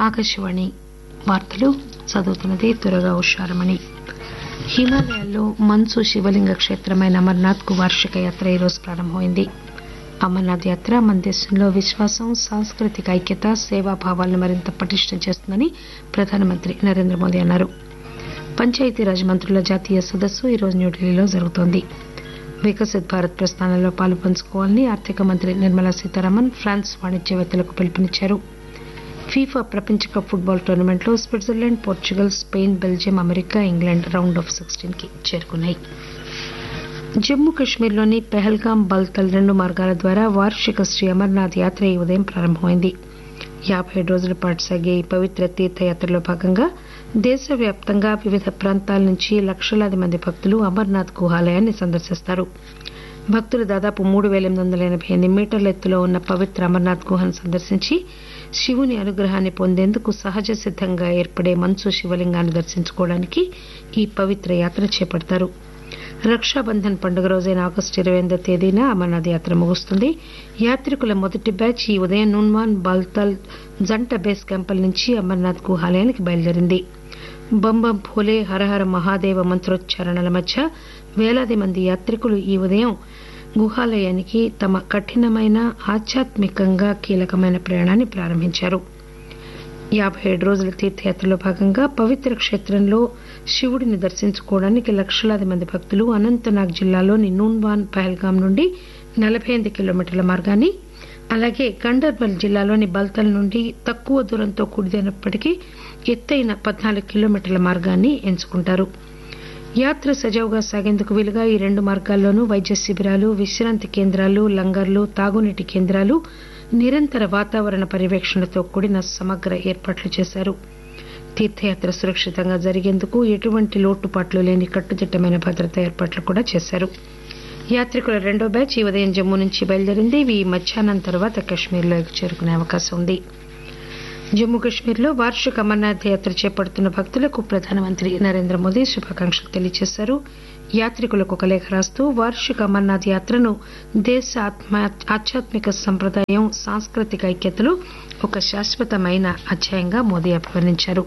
ఆకాశవాణి వార్తలు చదువుతున్నది దురగా ఉషారమణి హిమాలయాల్లో మంచు శివలింగ క్షేత్రమైన అమర్నాథ్ కు వార్షిక యాత్ర ఈరోజు ప్రారంభమైంది అమర్నాథ్ యాత్ర మన దేశంలో విశ్వాసం సాంస్కృతిక ఐక్యత సేవాభావాలను మరింత పటిష్టం చేస్తుందని ప్రధానమంత్రి నరేంద్ర మోదీ అన్నారు పంచాయతీరాజ్ మంత్రుల జాతీయ సదస్సు ఈరోజు న్యూఢిల్లీలో జరుగుతోంది వికసిత్ భారత్ ప్రస్థానంలో పాలు పంచుకోవాలని ఆర్థిక మంత్రి నిర్మలా సీతారామన్ ఫ్రాన్స్ వాణిజ్యవేత్తలకు పిలుపునిచ్చారు ఫీఫా ప్రపంచ కప్ ఫుట్బాల్ టోర్నమెంట్లో Switzerland Portugal Spain Belgium America England round of sixteen కి చేరుకున్నాయి జమ్మూ కశ్మీర్లోని పెహల్గాం బల్తల్ రెండు మార్గాల ద్వారా వార్షిక శ్రీ అమర్నాథ్ యాత్ర ఈ ఉదయం ప్రారంభమైంది యాబై ఏడు రోజుల పాటు సాగే ఈ పవిత్ర తీర్థయాత్రలో భాగంగా దేశవ్యాప్తంగా వివిధ ప్రాంతాల నుంచి లక్షలాది మంది భక్తులు అమర్నాథ్ గుహాలయాన్ని సందర్శిస్తారు భక్తులు దాదాపు మూడు పేల ఎనిమిది వందల ఎనబై ఎనిమిది మీటర్ల ఎత్తులో ఉన్న పవిత్ర అమర్నాథ్ గుహను సందర్శించి శివుని అనుగ్రహాన్ని పొందేందుకు సహజ సిద్దంగా ఏర్పడే మంచు శివలింగాన్ని దర్శించుకోవడానికి ఈ పవిత్ర యాత్ర చేపడతారు రక్షాబంధన్ పండుగ రోజైన ఆగస్టు ఇరవై ఎనిమిదో తేదీన అమర్నాథ్ యాత్ర ముగుస్తుంది యాత్రికుల మొదటి బ్యాచ్ ఈ ఉదయం నూన్వాన్ బాల్తాల్ జంట బేస్ క్యాంపుల నుంచి అమర్నాథ్ గుహాలయానికి బయలుదేరింది బంబం భోలే హరహర మహాదేవ మంత్రోచ్చారణల మధ్య వేలాది మంది యాత్రికులు ఈ ఉదయం గుహాలయానికి తమ కఠినమైన ఆధ్యాత్మికంగా కీలకమైన ప్రయాణాన్ని ప్రారంభించారు యాబై ఏడు రోజుల తీర్థయాత్రలో భాగంగా పవిత్ర క్షేత్రంలో శివుడిని దర్శించుకోవడానికి లక్షలాది మంది భక్తులు అనంతనాగ్ జిల్లాలోని నూన్వాన్ పహల్గాం నుండి నలబై ఎనిమిది కిలోమీటర్ల మార్గాన్ని అలాగే గండర్బల్ జిల్లాలోని బల్తల్ నుండి తక్కువ దూరంతో కూడినప్పటికీ ఎత్తైన పద్నాలుగు కిలోమీటర్ల మార్గాన్ని ఎంచుకుంటారు యాత్ర సజావుగా సాగేందుకు వీలుగా ఈ రెండు మార్గాల్లోనూ వైద్య శిబిరాలు విశ్రాంతి కేంద్రాలు లంగర్లు తాగునీటి కేంద్రాలు నిరంతర వాతావరణ పర్యవేక్షణతో కూడిన సమగ్ర ఏర్పాట్లు చేశారు తీర్థయాత్ర సురక్షితంగా జరిగేందుకు ఎటువంటి లోటుపాట్లు లేని కట్టుదిట్టమైన భద్రతా ఏర్పాట్లు కూడా చేశారు యాత్రికుల రెండో బ్యాచ్ ఈ ఉదయం జమ్మూ నుంచి బయలుదేరింది ఇవి మధ్యాహ్నం తర్వాత కశ్మీర్లోకి చేరుకునే అవకాశం ఉంది జమ్మూ కశ్మీర్లో వార్షిక అమర్నాథ్ యాత్ర చేపడుతున్న భక్తులకు ప్రధానమంత్రి నరేంద్ర మోదీ శుభాకాంక్షలు తెలియజేశారు యాత్రికులకు ఒక లేఖ రాస్తూ వార్షిక అమర్నాథ్ యాత్రను దేశ ఆధ్యాత్మిక సంప్రదాయం సాంస్కృతిక ఐక్యతలో ఒక శాశ్వతమైన అధ్యాయంగా మోదీ అభివర్ణించారు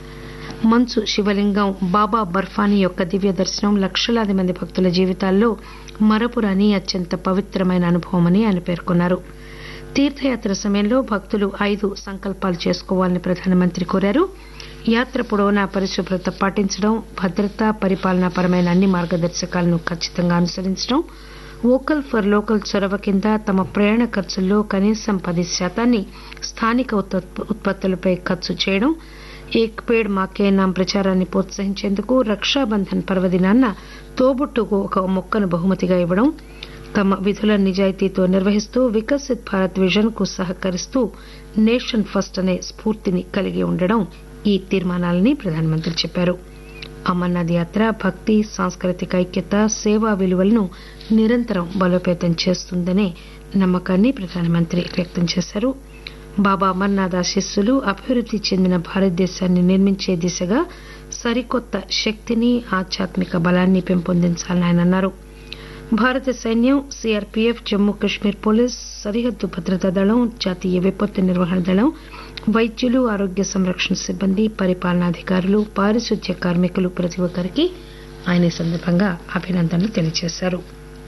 మంచు శివలింగం బాబా బర్ఫానీ యొక్క దివ్య దర్శనం లక్షలాది మంది భక్తుల జీవితాల్లో మరపురాని అత్యంత పవిత్రమైన అనుభవమని ఆయన పేర్కొన్నారు తీర్థయాత్ర సమయంలో భక్తులు ఐదు సంకల్పాలు చేసుకోవాలని ప్రధానమంత్రి కోరారు యాత్ర పొడవునా పరిశుభ్రత పాటించడం భద్రత పరిపాలనాపరమైన అన్ని మార్గదర్శకాలను ఖచ్చితంగా అనుసరించడం వోకల్ ఫర్ లోకల్ చొరవ కింద తమ ప్రయాణ ఖర్చుల్లో కనీసం పది శాతాన్ని స్థానిక ఉత్పత్తులపై ఖర్చు చేయడం ఏక్ పేడ్ మాకే నాం ప్రచారాన్ని ప్రోత్సహించేందుకు రక్షాబంధన్ పర్వదినాన్న తోబుట్టుకు ఒక మొక్కను బహుమతిగా ఇవ్వడం తమ విధుల నిజాయితీతో నిర్వహిస్తూ వికసిత్ భారత్ విజన్ కు సహకరిస్తూ నేషన్ ఫస్ట్ అనే స్ఫూర్తిని కలిగి ఉండడం ఈ తీర్మానాలని ప్రధానమంత్రి చెప్పారు అమర్నాథ్ యాత్ర భక్తి సాంస్కృతిక ఐక్యత సేవా విలువలను నిరంతరం బలోపేతం చేస్తుందనే నమ్మకాన్ని ప్రధానమంత్రి వ్యక్తం చేశారు బాబా అమర్నాథ్ ఆశీస్సులు అభివృద్ది చెందిన భారతదేశాన్ని నిర్మించే దిశగా సరికొత్త శక్తిని ఆధ్యాత్మిక బలాన్ని పెంపొందించాలని ఆయన అన్నారు భారత సైన్యం సీఆర్పీఎఫ్ జమ్మూ కశ్మీర్ పోలీస్ సరిహద్దు భద్రతా దళం జాతీయ విపత్తు నిర్వహణ దళం వైద్యులు ఆరోగ్య సంరక్షణ సిబ్బంది పరిపాలనాధికారులు పారిశుద్ధ్య కార్మికులు ప్రతి ఒక్కరికి ఆయన ఈ సందర్భంగా అభినందనలు తెలియజేశారు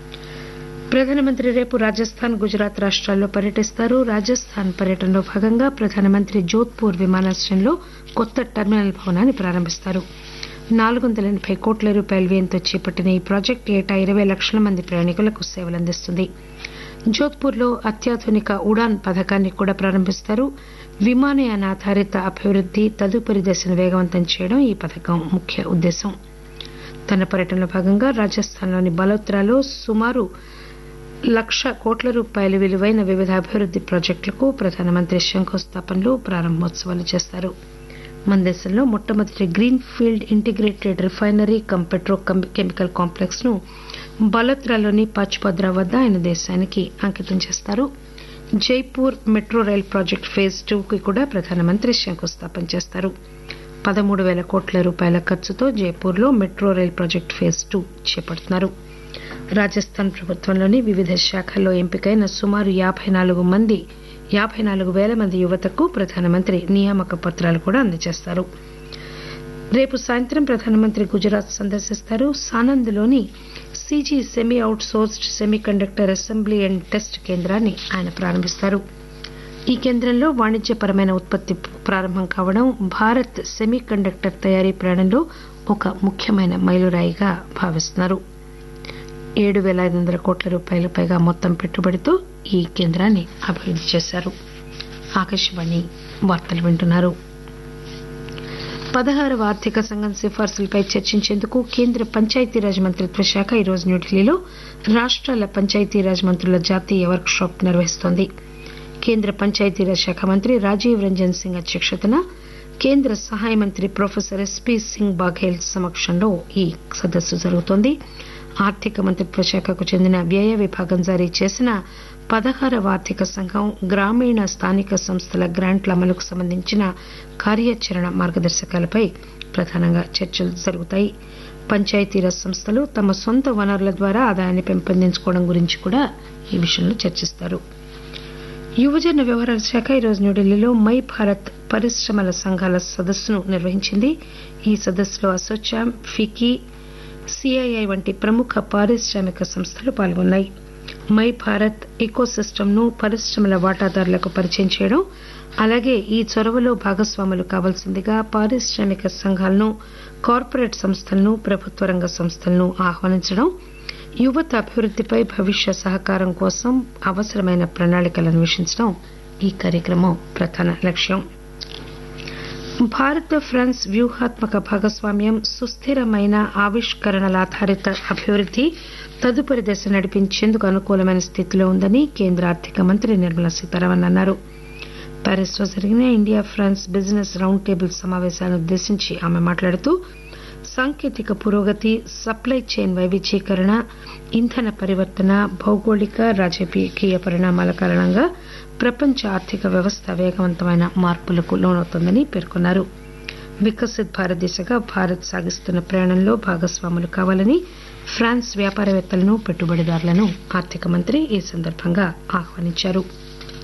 ప్రధానమంత్రి రేపు రాజస్థాన్ గుజరాత్ రాష్ట్రాల్లో పర్యటిస్తారు రాజస్థాన్ పర్యటనలో భాగంగా ప్రధానమంత్రి జోధ్పూర్ విమానాశ్రయంలో కొత్త టెర్మినల్ భవనాన్ని ప్రారంభిస్తారు నాలుగు వందల ఎనబై కోట్ల రూపాయల వ్యయంతో చేపట్టిన ఈ ప్రాజెక్టు ఏటా ఇరవై లక్షల మంది ప్రయాణికులకు సేవలందిస్తుంది జోధ్పూర్లో అత్యాధునిక ఉడాన్ పథకాన్ని కూడా ప్రారంభిస్తారు విమానయాన ఆధారిత అభివృద్ది తదుపరి దశను వేగవంతం చేయడం ఈ పథకం ముఖ్య ఉద్దేశం తన పర్యటనలో భాగంగా రాజస్థాన్లోని బలోత్రాలో సుమారు లక్ష కోట్ల రూపాయల విలువైన వివిధ అభివృద్ది ప్రాజెక్టులకు ప్రధానమంత్రి శంకుస్థాపనలు ప్రారంభోత్సవాలు చేస్తారు మన దేశంలో మొట్టమొదటి greenfield integrated refinery cum petrochemical complex ను బలత్రాలోని పాచ్పద్రా వద్ద ఆయన దేశానికి అంకితం చేస్తారు Jaipur metro rail project phase two కి కూడా ప్రధానమంత్రి శంకుస్థాపన చేస్తారు పదమూడు పేల కోట్ల రూపాయల ఖర్చుతో జైపూర్లో metro rail project phase two చేపడుతున్నారు రాజస్థాన్ ప్రభుత్వంలోని వివిధ శాఖల్లో ఎంపికైన సుమారు యాబై నాలుగు మంది యాబై నాలుగు పేల మంది యువతకు ప్రధానమంత్రి నియామక పత్రాలు కూడా అందజేస్తారు రేపు సాయంత్రం ప్రధానమంత్రి గుజరాత్ సందర్శిస్తారు సానంద్లోని CG semi outsourced semiconductor assembly and test కేంద్రాన్ని ఆయన ప్రారంభిస్తారు ఈ కేంద్రంలో వాణిజ్యపరమైన ఉత్పత్తి ప్రారంభం కావడం భారత్ సెమీ కండక్టర్ తయారీ ప్రయాణంలో ఒక ముఖ్యమైన మైలురాయిగా భావిస్తున్నారు ఏడు పేల ఐదు వందల కోట్ల రూపాయల పైగా మొత్తం పెట్టుబడితో ఈ కేంద్రాన్ని అభివృద్ది చేశారు ఆకాశవాణి వార్తలు వింటున్నారు పదహారవ ఆర్థిక సంఘం సిఫార్సులపై చర్చించేందుకు కేంద్ర పంచాయతీరాజ్ మంత్రిత్వ శాఖ ఈరోజు న్యూఢిల్లీలో రాష్టాల పంచాయతీరాజ్ మంత్రుల జాతీయ వర్క్ షాప్ నిర్వహిస్తోంది కేంద్ర పంచాయతీరాజ్ శాఖ మంత్రి రాజీవ్ రంజన్ సింగ్ అధ్యక్షతన కేంద్ర సహాయ మంత్రి ప్రొఫెసర్ ఎస్పీ సింగ్ బాఘేల్ సమక్షంలో ఈ సదస్సు జరుగుతోంది ఆర్థిక మంత్రిత్వ శాఖకు చెందిన వ్యయ విభాగం జారీ చేసిన పదహారవ ఆర్థిక సంఘం గ్రామీణ స్థానిక సంస్థల గ్రాంట్ల అమలుకు సంబంధించిన కార్యాచరణ మార్గదర్శకాలపై ప్రధానంగా చర్చలు జరుగుతాయి పంచాయతీరాజ్ సంస్థలు తమ సొంత వనరుల ద్వారా ఆదాయాన్ని పెంపొందించుకోవడం గురించి కూడా ఈ విషయంలో చర్చిస్తారు యువజన వ్యవహారాల శాఖ ఈరోజు న్యూఢిల్లీలో మై భారత్ పరిశ్రమల సంఘాల సదస్సును నిర్వహించింది ఈ సదస్సులో అసోచామ్ ఫికీ సిఐఐ వంటి ప్రముఖ పారిశ్రామిక సంస్థలు పాల్గొన్నాయి మై భారత్ ఎకోసిస్టమ్ను పరిశ్రమల వాటాదారులకు పరిచయం చేయడం అలాగే ఈ చొరవలో భాగస్వాములు కావాల్సిందిగా పారిశ్రామిక సంఘాలను కార్పొరేట్ సంస్థలను ప్రభుత్వ రంగ సంస్థలను ఆహ్వానించడం యువత అభివృద్దిపై భవిష్య సహకారం కోసం అవసరమైన ప్రణాళికలు అన్వేషించడం ఈ కార్యక్రమం ప్రధాన లక్ష్యం భారత్ ఫ్రాన్స్ వ్యూహాత్మక భాగస్వామ్యం సుస్థిరమైన ఆవిష్కరణల ఆధారిత అభివృద్ది తదుపరి దశ నడిపించేందుకు అనుకూలమైన స్థితిలో ఉందని కేంద్ర ఆర్థిక మంత్రి నిర్మలా సీతారామన్ అన్నారు ప్యారిస్ లో జరిగిన India France business round table సమావేశాన్ని ఉద్దేశించి ఆమె మాట్లాడుతూ సాంకేతిక పురోగతి సప్లై చైన్ వైవిధ్యీకరణ ఇంధన పరివర్తన భౌగోళిక రాజకీయ పరిణామాల కారణంగా ప్రపంచ ఆర్థిక వ్యవస్థ వేగవంతమైన మార్పులకు లోనవుతోందని పేర్కొన్నారు వికసిత్ భారత్ దిశగా భారత్ సాగిస్తున్న ప్రయాణంలో భాగస్వాములు కావాలని ఫ్రాన్స్ వ్యాపారవేత్తలను పెట్టుబడిదారులను ఆర్థిక మంత్రి ఈ సందర్భంగా ఆహ్వానించారు